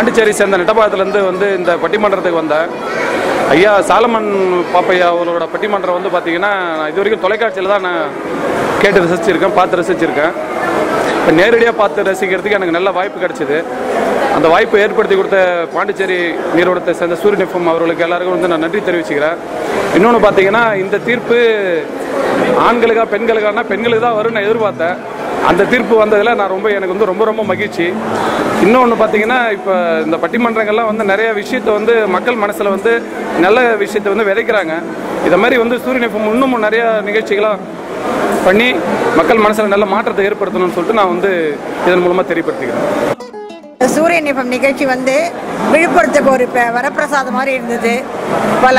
பாண்டிச்சேரி சேர்ந்த நெட்டபாயத்துலேருந்து வந்து இந்த பட்டிமன்றத்துக்கு வந்தேன் ஐயா சாலமன் பாப்பையா அவரோட பட்டிமன்றம் வந்து பார்த்தீங்கன்னா நான் இது வரைக்கும் தொலைக்காட்சியில் தான் நான் கேட்டு ரசிச்சிருக்கேன் பார்த்து ரசிச்சிருக்கேன் இப்போ நேரடியாக பார்த்து ரசிக்கிறதுக்கு எனக்கு நல்ல வாய்ப்பு கிடைச்சிது அந்த வாய்ப்பை ஏற்படுத்தி கொடுத்த பாண்டிச்சேரி நிறுவனத்தை சேர்ந்த சூரியன் எஃப்எம் அவர்களுக்கு எல்லாருக்கும் வந்து நான் நன்றி தெரிவிச்சுக்கிறேன் இன்னொன்று பார்த்தீங்கன்னா இந்த தீர்ப்பு ஆண்களுக்கா பெண்களுக்கானா பெண்களுக்கு தான் வரும்னு நான் எதிர்பார்த்தேன் அந்த தீர்ப்பு வந்ததில் நான் ரொம்ப எனக்கு வந்து ரொம்ப ரொம்ப மகிழ்ச்சி இன்னொன்று பார்த்தீங்கன்னா இப்போ இந்த பட்டிமன்றங்கள்லாம் வந்து நிறைய விஷயத்தை வந்து மக்கள் மனசில் வந்து நல்ல விஷயத்தை வந்து விதைக்கிறாங்க இதை மாதிரி வந்து சூரியன் எஃப்எம் இன்னமும் நிறைய நிகழ்ச்சிகளாக பண்ணி மக்கள் மனசில் நல்ல மாற்றத்தை ஏற்படுத்தணும்னு சொல்லிட்டு நான் வந்து இதன் மூலமாக தெரியப்படுத்திக்கிறேன் சூரியன் எஃப்எம் நிகழ்ச்சி வந்து விழுப்புரத்துக்கு ஒரு ப- வரப்பிரசாதம் மாதிரி இருந்தது பல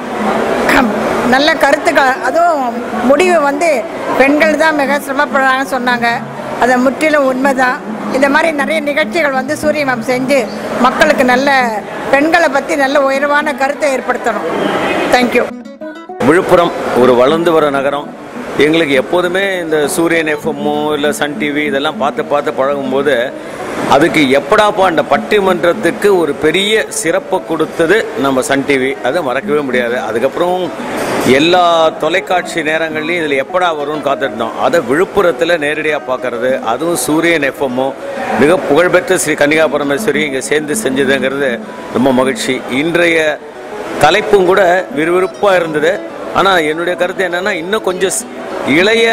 நல்ல கருத்துக்கள் அதுவும் முடிவு வந்து பெண்கள் தான் மிக சிரமப்படுறாங்கன்னு சொன்னாங்க அது முற்றிலும் உண்மைதான் இந்த மாதிரி நிறைய நிகழ்ச்சிகள் வந்து சூரியன் எஃப்எம் செஞ்சு மக்களுக்கு நல்ல பெண்களை பற்றி நல்ல உயர்வான கருத்தை ஏற்படுத்தணும் தேங்க்யூ விழுப்புரம் ஒரு வளர்ந்து வர நகரம் எங்களுக்கு எப்போதுமே இந்த சூரியன் எஃப்எம்மோ இல்லை சன் டிவி இதெல்லாம் பார்த்து பார்த்து பழகும்போது அதுக்கு எப்படாப்பா அந்த பட்டிமன்றத்துக்கு ஒரு பெரிய சிறப்பை கொடுத்தது நம்ம சன் டிவி அதை மறக்கவே முடியாது அதுக்கப்புறம் எல்லா தொலைக்காட்சி நேரங்கள்லையும் இதில் எப்படா வரும்னு காத்துட்டோம் அதை விழுப்புரத்தில் நேரடியாக பார்க்கறது அதுவும் சூரியன் எஃப்எம்மோ மிக புகழ்பெற்ற ஸ்ரீ கன்னிகா பரமேஸ்வரி இங்கே சேர்ந்து செஞ்சதுங்கிறது ரொம்ப மகிழ்ச்சி இன்றைய தலைப்பும் கூட விறுவிறுப்பாக இருந்தது ஆனால் என்னுடைய கருத்து என்னன்னா இன்னும் கொஞ்சம் ஸ்- இளைய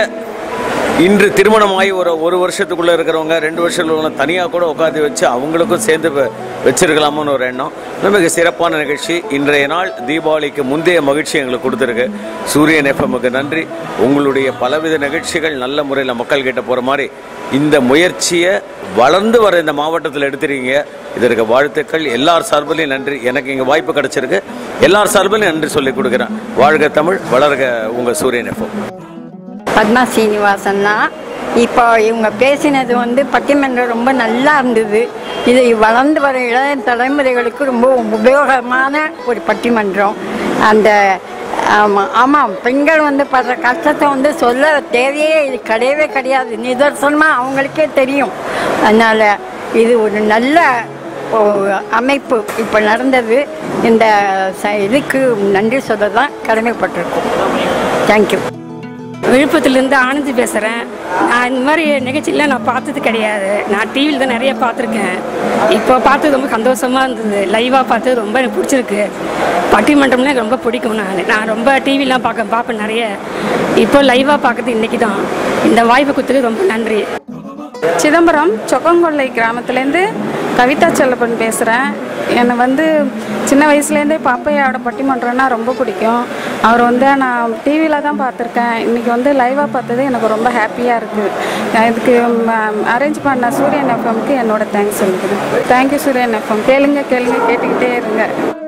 இன்று திருமணமாகி ஒரு ஒரு வருஷத்துக்குள்ளே இருக்கிறவங்க ரெண்டு வருஷம் உள்ளவங்க தனியாக கூட உட்காந்து வச்சு அவங்களுக்கும் சேர்ந்து வ- வச்சிருக்கலாமோன்னு ஒரு எண்ணம் இது மிக சிறப்பான நிகழ்ச்சி இன்றைய நாள் தீபாவளிக்கு முந்தைய மகிழ்ச்சி எங்களுக்கு கொடுத்துருக்கு சூரியன் எஃப்எம்முக்கு நன்றி உங்களுடைய பலவித நிகழ்ச்சிகள் நல்ல முறையில் மக்கள் கிட்ட போகிற மாதிரி இந்த முயற்சியை வளர்ந்து வர இந்த மாவட்டத்தில் எடுத்துருக்கீங்க இதற்கு வாழ்த்துக்கள் எல்லார் சார்பிலையும் நன்றி எனக்கு இங்கே வாய்ப்பு கிடைச்சிருக்கு எல்லார் சார்பிலையும் நன்றி சொல்லி கொடுக்குறேன் வாழ்க தமிழ் வளர்க உங்கள் சூரியன் எஃப்எம் பத்மா சீனிவாசன் தான் இப்போ இவங்க பேசினது வந்து பட்டிமன்றம் ரொம்ப நல்லா இருந்தது இது வளர்ந்து வர இளைய தலைமுறைகளுக்கு ரொம்ப உபயோகமான ஒரு பட்டிமன்றம் அந்த ஆமாம் ஆமாம் பெண்கள் வந்து படுற கஷ்டத்தை வந்து சொல்ல தேவையே இது கிடையவே கிடையாது நிதர்சனமாக அவங்களுக்கே தெரியும் அதனால் இது ஒரு நல்ல ஒரு அமைப்பு இப்போ நடந்தது இந்த ச- இதுக்கு நன்றி சொல்ல தான் கடமைப்பட்டிருக்கோம் தேங்க்யூ விழுப்புரத்துலேருந்து ஆனந்தி பேசுகிறேன் நான் இந்த மாதிரி நிகழ்ச்சியெலாம் நான் பார்த்தது கிடையாது நான் டிவியில் தான் நிறைய பார்த்துருக்கேன் இப்போ பார்த்தது ரொம்ப சந்தோஷமாக இருந்தது லைவாக பார்த்தது ரொம்ப எனக்கு பிடிச்சிருக்கு பட்டிமன்றம்லாம் எனக்கு ரொம்ப பிடிக்கும் நான் நான் ரொம்ப டிவிலாம் பார்க்க பார்ப்பேன் நிறைய இப்போ லைவாக பார்க்கறது இன்றைக்கி தான் இந்த வாய்ப்பு கொடுத்தது ரொம்ப நன்றி சிதம்பரம் சொக்கங்கொல்லை கிராமத்துலேருந்து கவிதா செல்லப்பன் பேசுகிறேன் என்னை வந்து சின்ன வயசுலேருந்தே பாப்பையாவோட பட்டிமன்றம்னா ரொம்ப பிடிக்கும் அவர் வந்து நான் டிவியில் தான் பார்த்துருக்கேன் இன்றைக்கி வந்து லைவாக பார்த்தது எனக்கு ரொம்ப ஹாப்பியாக இருக்குது இதுக்கு அரேஞ்ச் பண்ண சூரியன் எஃப்எம்க்கு என்னோட தேங்க்ஸ் சொல்லிக்கிறேன் தேங்க்யூ சூரியன் எஃப்எம் கேளுங்க கேளுங்க கேட்டுக்கிட்டே இருங்க